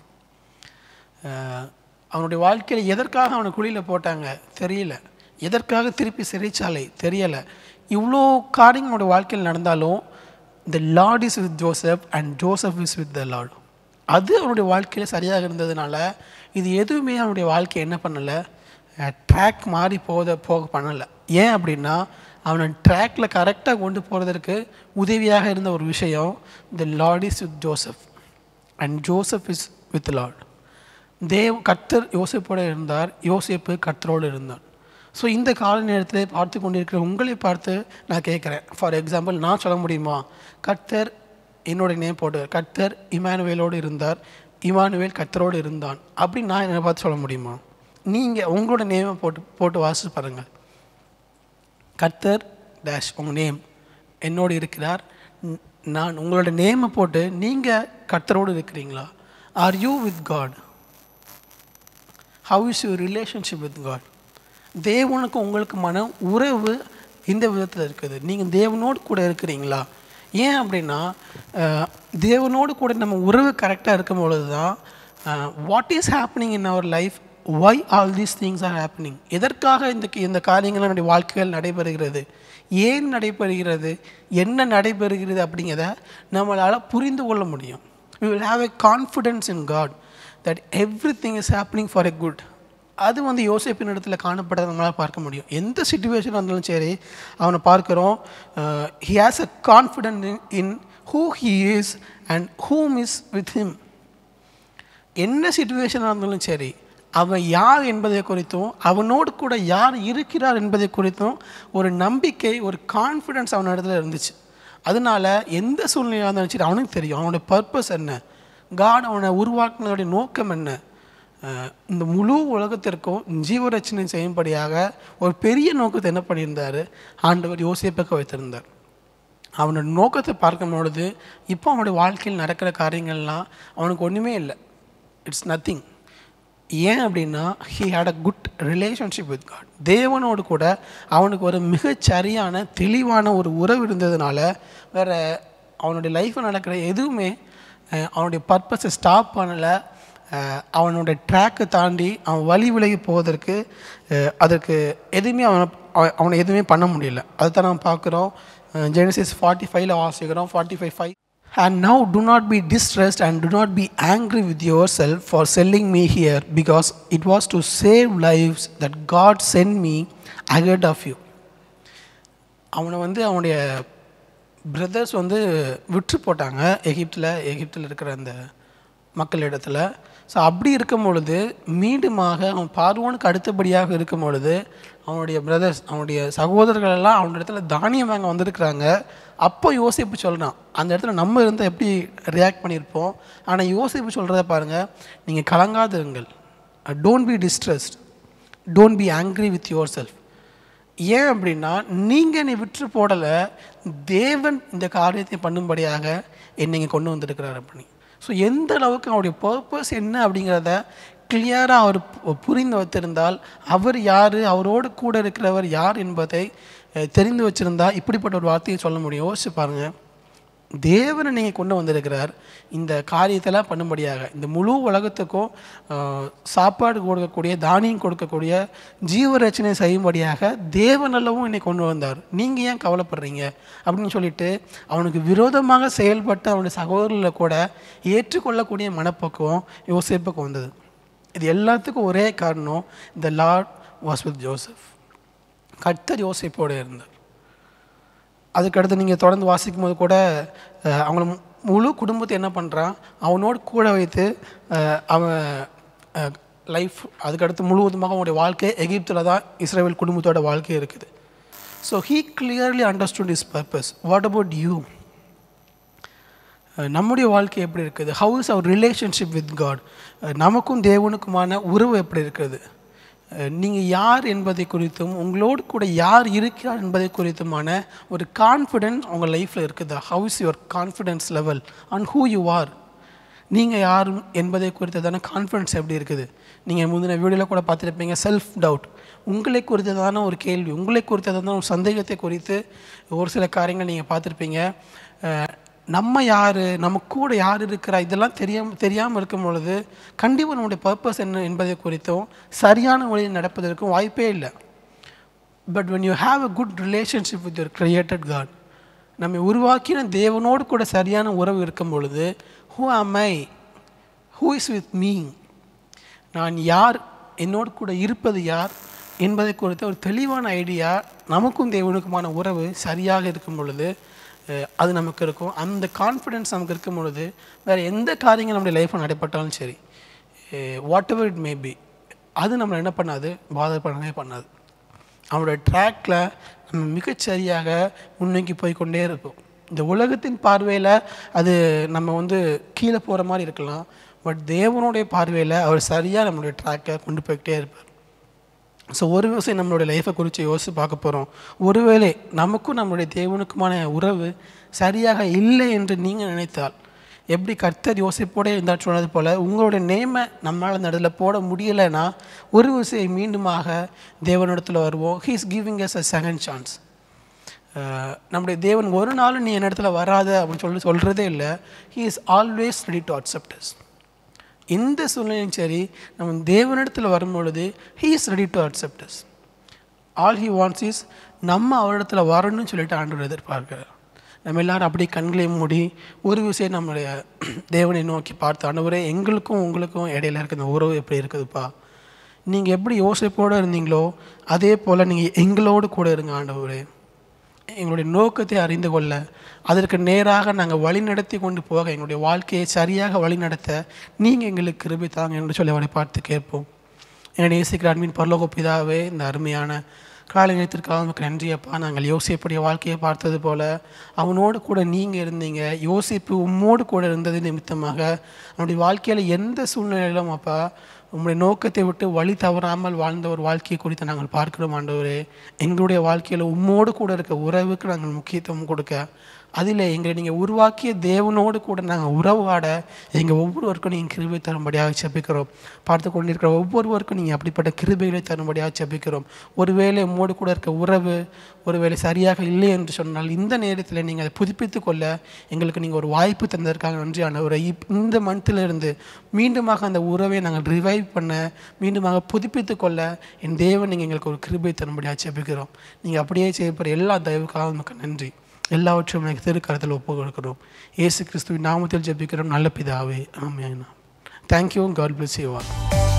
அவனுடைய வாழ்க்கையில் எதற்காக அவனை குழியில் போட்டாங்க தெரியல எதற்காக திருப்பி சிறைச்சாலை தெரியலை இவ்வளோ காரியங்கள் அவனுடைய வாழ்க்கையில் நடந்தாலும் the Lord is with Joseph and Joseph is with the Lord அது அவனுடைய வாழ்க்கையில் சரியாக இருந்ததுனால இது எதுவுமே அவனுடைய வாழ்க்கையை என்ன பண்ணலை ட்ராக் மாறி போத போக பண்ணலை ஏன் அப்படின்னா அவனை ட்ராக்ல கரெக்டாக கொண்டு போகிறதற்கு உதவியாக இருந்த ஒரு விஷயம் the Lord is with Joseph and Joseph is with Lord தேவ் கர்த்தர் யோசிப்போடு இருந்தார் யோசிப்பு கர்த்தரோடு இருந்தார் ஸோ இந்த கால நேரத்தில் பார்த்து கொண்டிருக்கிற உங்களை பார்த்து நான் கேட்குறேன் ஃபார் எக்ஸாம்பிள் நான் சொல்ல முடியுமா கர்த்தர் என்னோட நேம் போட்டு கர்த்தர் இமானுவேலோடு இருந்தார் இமானுவேல் கர்த்தரோடு இருந்தான் அப்படி நான் என்னை பார்த்து சொல்ல முடியுமா நீங்கள் உங்களோட நேமை போட்டு போட்டு வாசிச்சு பாருங்கள் கர்த்தர் டேஷ் உங்கள் நேம் என்னோடு இருக்கிறார் ந- நான் உங்களோட நேமை போட்டு நீங்கள் கர்த்தரோடு இருக்கிறீங்களா are you with God how is your relationship with God தேவனுக்கு உங்களுக்குமான உறவு இந்த விதத்தில் இருக்குது நீங்கள் தேவனோடு கூட இருக்கிறீங்களா ஏன் அப்படின்னா அஹ், தேவனோடு கூட நம்ம உறவு கரெக்டாக இருக்கும் பொழுது தான் what is happening in our life why all these things are happening எதற்காக இந்த இந்த காரியங்கள் நம்முடைய வாழ்க்கையில் நடைபெறுகிறது ஏன் நடைபெறுகிறது என்ன நடைபெறுகிறது அப்படிங்கிறத நம்மளால் புரிந்து கொள்ள முடியும் we will have a confidence in God that everything is happening for a good அது வந்து யோசிப்பின் இடத்துல காணப்பட்டதை நம்மளால் பார்க்க முடியும் எந்த சுச்சுவேஷன் இருந்தாலும் சரி அவனை பார்க்குறோம் he has a confident in who he is and whom is with him என்ன சுச்சுவேஷனாக இருந்தாலும் சரி அவன் யார் என்பதை குறித்தும் அவனோடு கூட யார் இருக்கிறார் என்பதை குறித்தும் ஒரு நம்பிக்கை ஒரு கான்ஃபிடென்ஸ் அவன் இடத்துல இருந்துச்சு அதனால எந்த சூழ்நிலையாக இருந்தாலும் சரி அவனுக்கு தெரியும் அவனுடைய பர்பஸ் என்ன காட் அவனை உருவாக்குனதுடைய நோக்கம் என்ன அஹ் இந்த முழு உலகத்திற்கும் ஜீவரட்சணை செய்யும்படியாக ஒரு பெரிய நோக்கத்தை என்ன பண்ணியிருந்தார் ஆண்டவர் யோசிப்பக்க வைத்திருந்தார் அவனோட நோக்கத்தை பார்க்கும் பொழுது இப்போ அவனுடைய வாழ்க்கையில் நடக்கிற காரியங்கள்லாம் அவனுக்கு ஒன்றுமே இல்லை இட்ஸ் நத்திங் ஏன் அப்படின்னா he had a good relationship with God தேவனோடு கூட அவனுக்கு ஒரு மிகச் சரியான தெளிவான ஒரு உறவு இருந்ததுனால வேற அவனுடைய லைஃப்பில் நடக்கிற எதுவுமே அஹ், அவனுடைய பர்பஸை ஸ்டாப் பண்ணலை அவனோட ட்ராக்கை தாண்டி அவன் வழி விலகி போவதற்கு அஹ், அதற்கு எதுவுமே அவனை அவ- அவனை எதுவுமே பண்ண முடியல அதுதான் நம்ம பார்க்குறோம் ஜெனசிஸ் ஃபார்ட்டி ஃபைவ்ல வாசிக்கிறோம் forty five five And now do not be distressed and do not be angry with yourself for selling me here, because it was to save lives that God sent me ahead of you. அவனை வந்து அவனுடைய பிரதர்ஸ் வந்து விற்று போட்டாங்க எகிப்தில் எகிப்தில் இருக்கிற அந்த மக்களிடத்துல ஸோ அப்படி இருக்கும் பொழுது மீண்டுமாக அவன் பார்வோனுக்கு அடுத்தபடியாக இருக்கும் பொழுது அவனுடைய பிரதர்ஸ் அவனுடைய சகோதரர்கள் எல்லாம் அவனுடைய இடத்துல தானியம் வாங்க வந்திருக்கிறாங்க அப்போ யோசிப்பு சொல்கிறான் அந்த இடத்துல நம்ம இருந்தால் எப்படி ரியாக்ட் பண்ணியிருப்போம் ஆனால் யோசிப்பு சொல்கிறத பாருங்கள் நீங்கள் கலங்காதிருங்கள் don't be distressed don't be angry with yourself ஏன் அப்படின்னா நீங்கள் என்னை விற்று போடலை தேவன் இந்த காரியத்தை பண்ணும்படியாக என்னை இங்கே கொண்டு வந்திருக்கிறார் அப்படி ஸோ எந்த அளவுக்கு அவருடைய பர்பஸ் என்ன அப்படிங்கிறத கிளியராக அவர் பு- புரிந்து வைத்திருந்தால் அவர் யார் அவரோடு கூட இருக்கிறவர் யார் என்பதை அஹ், தெரிந்து வச்சிருந்தா இப்படிப்பட்ட ஒரு வார்த்தையை சொல்ல முடியும் யோசிச்சு பாருங்கள் தேவனை நீங்கள் கொண்டு வந்திருக்கிறார் இந்த காரியத்தெல்லாம் பண்ணும்படியாக இந்த முழு உலகத்துக்கும் ஆஹ், சாப்பாடு கொடுக்கக்கூடிய தானியம் கொடுக்கக்கூடிய ஜீவரச்சனை செய்யும்படியாக தேவனல்லவும் என்னை கொண்டு வந்தார் நீங்கள் ஏன் கவலைப்படுறீங்க அப்படின்னு சொல்லிட்டு அவனுக்கு விரோதமாக செயல்பட்ட அவனுடைய சகோதரர்களை கூட ஏற்றுக்கொள்ளக்கூடிய மனப்பக்குவம் யோசிப்புக்கு வந்தது இது எல்லாத்துக்கும் ஒரே காரணம் இந்த லார்ட் வாஸ் வித் ஜோசப் கர்த்தர் யோசிப்போடு இருந்தார் அதுக்கடுத்து நீங்கள் தொடர்ந்து வாசிக்கும் போது கூட அஹ், அவங்கள மு- முழு குடும்பத்தை என்ன பண்ணுறான் அவனோடு கூட வைத்து அஹ், அவன் லைஃப் அதுக்கடுத்து முழுவதுமாக அவனுடைய வாழ்க்கை எகிப்தில் தான் இஸ்ரேல் குடும்பத்தோட வாழ்க்கை இருக்குது so he clearly understood his purpose what about you நம்முடைய வாழ்க்கை எப்படி இருக்குது how is our relationship with God நமக்கும் தேவனுக்குமான உறவு எப்படி இருக்குது நீங்கள் யார் என்பதை குறித்தும் உங்களோடு கூட யார் இருக்கிறார் என்பதை குறித்துமான ஒரு கான்ஃபிடென்ஸ் உங்கள் லைஃப்பில் இருக்குதா how is your confidence level and who you are நீங்கள் யார் என்பதை குறித்ததான கான்ஃபிடன்ஸ் எப்படி இருக்குது நீங்கள் முந்தின வீடியோவில் கூட பார்த்துருப்பீங்க செல்ஃப் டவுட் உங்களை குறித்ததான ஒரு கேள்வி உங்களை குறித்ததான ஒரு சந்தேகத்தை குறித்து ஒரு சில காரியங்கள் நீங்கள் பார்த்துருப்பீங்க அஹ், நம்ம யார் நம்ம கூட யார் இருக்கிறா இதெல்லாம் தெரியாம தெரியாமல் இருக்கும் பொழுது கண்டிப்பாக நம்முடைய பர்பஸ் என்ன என்பதை குறித்தும் சரியான வழியில் நடப்பதற்கும் வாய்ப்பே இல்லை but when you have a good relationship with your created God நம்மை உருவாக்கின தேவனோடு கூட சரியான உறவு இருக்கும் பொழுது who am I who is with me நான் யார் என்னோடு கூட இருப்பது யார் என்பதை குறித்த ஒரு தெளிவான ஐடியா நமக்கும் தேவனுக்குமான உறவு சரியாக இருக்கும் பொழுது அஹ், அது நமக்கு இருக்கும் அந்த கான்ஃபிடென்ஸ் நமக்கு இருக்கும் பொழுது வேறு எந்த காரியங்கள் நம்முடைய லைஃப்பில் நடைபெற்றாலும் சரி whatever it may be அது நம்மளை என்ன பண்ணாது பாதப்படவே பண்ணாது அவனோட ட்ராக்கில் நம்ம மிகச்சரியாக முன்னோக்கி போய் கொண்டே இருப்போம் இந்த உலகத்தின் பார்வையில் அது நம்ம வந்து கீழே போகிற மாதிரி இருக்கலாம் பட் தேவனுடைய பார்வையில் அவர் சரியாக நம்மளுடைய ட்ராக்கை கொண்டு போய்கிட்டே இருப்பார் ஸோ ஒரு விஷயம் நம்மளுடைய லைஃப்பை குறித்து யோசித்து பார்க்க போகிறோம் ஒருவேளை நமக்கும் நம்மளுடைய தேவனுக்குமான உறவு சரியாக இல்லை என்று நீங்கள் நினைத்தால் எப்படி கர்த்தர் யோசிப்போட இருந்தால் சொன்னது போல் உங்களுடைய நேமை நம்மளால் அந்த இடத்துல போட முடியலைன்னா ஒரு விஷயம் மீண்டுமாக தேவனிடத்தில் வருவோம் he is giving us a second chance நம்முடைய தேவன் ஒரு நாளும் நீ என் இடத்துல வராத அப்படின்னு சொல்லி சொல்கிறதே இல்லை he is always ready to accept us எந்த சூழ்நிலையும் சரி நம்ம தேவனிடத்தில் வரும்பொழுது he is ready to accept us all he wants is நம்ம அவரிடத்துல வரணும்னு சொல்லிட்டு ஆண்டவர் எதிர்பார்க்கிறார் நம்ம எல்லாரும் அப்படியே கண்களை மூடி ஒரு விஷயம் நம்மளுடைய தேவனை நோக்கி பார்த்து ஆண்டவரே எங்களுக்கும் உங்களுக்கும் இடையில இருக்க இந்த உறவு எப்படி இருக்குதுப்பா நீங்கள் எப்படி யோசிப்போடு இருந்தீங்களோ அதே போல் நீங்கள் எங்களோடு கூட இருங்க ஆண்டவரே எங்களுடைய நோக்கத்தை அறிந்து கொள்ள அதற்கு நேராக நாங்கள் வழி நடத்தி கொண்டு போக எங்களுடைய வாழ்க்கையை சரியாக வழி நடத்த நீங்கள் எங்களுக்கு கிருபை தாங்க என்று சொல்லி அவரை பார்த்து கேட்போம் என்னுடைய நேசிக்கிற அன்பின் பரலோக பிதாவே இந்த அருமையான காலை நேரத்திற்காக நமக்கு நன்றி அப்பா நாங்கள் யோசிப்புடைய வாழ்க்கையை பார்த்தது போல அவனோடு கூட நீங்கள் இருந்தீங்க யோசிப்பு உம்மோடு கூட இருந்தது நிமித்தமாக அவனுடைய வாழ்க்கையில் எந்த சூழ்நிலையிலும் அப்பா உங்களுடைய நோக்கத்தை விட்டு வழி தவறாமல் வாழ்ந்த ஒரு வாழ்க்கையை குறித்து நாங்கள் பார்க்கிறோம் ஆண்டவரே எங்களுடைய வாழ்க்கையில் உம்மோடு கூட இருக்க உறவுக்கு நாங்கள் முக்கியத்துவம் கொடுக்க அதில் எங்களை நீங்கள் உருவாக்கிய தேவனோடு கூட நாங்கள் உறவாட எங்கள் ஒவ்வொருவருக்கும் நீங்கள் கிருபை தரும்படியாக செபிக்கிறோம் பார்த்து கொண்டிருக்கிற ஒவ்வொருவருக்கும் நீங்கள் அப்படிப்பட்ட கிருபைகளை தரும்படியாக செபிக்கிறோம் ஒருவேளை உம்மோடு கூட இருக்க உறவு ஒருவேளை சரியாக இல்லை என்று சொன்னால் இந்த நேரத்தில் நீங்கள் அதை புதுப்பித்து கொள்ள எங்களுக்கு நீங்கள் ஒரு வாய்ப்பு தந்ததற்காக நன்றி ஆண்டவரை இப் இந்த மந்த்திலிருந்து மீண்டுமாக அந்த உறவை நாங்கள் ரிவைவ் பண்ண மீண்டுமாக புதுப்பித்து கொள்ள என் தேவன் நீங்கள் எங்களுக்கு ஒரு கிருபை தரும்படியாக செபிக்கிறோம் நீங்கள் அப்படியே செய்யப்படுற எல்லா தயவுக்காக நமக்கு நன்றி எல்லாவற்றையும் எனக்கு திருக்கரத்தில் ஒப்பு கொடுக்கிறோம் இயேசு கிறிஸ்துவின் நாமத்தில் ஜெபிக்கிறோம் நல்ல பிதாவே ஆமென் thank you God bless you all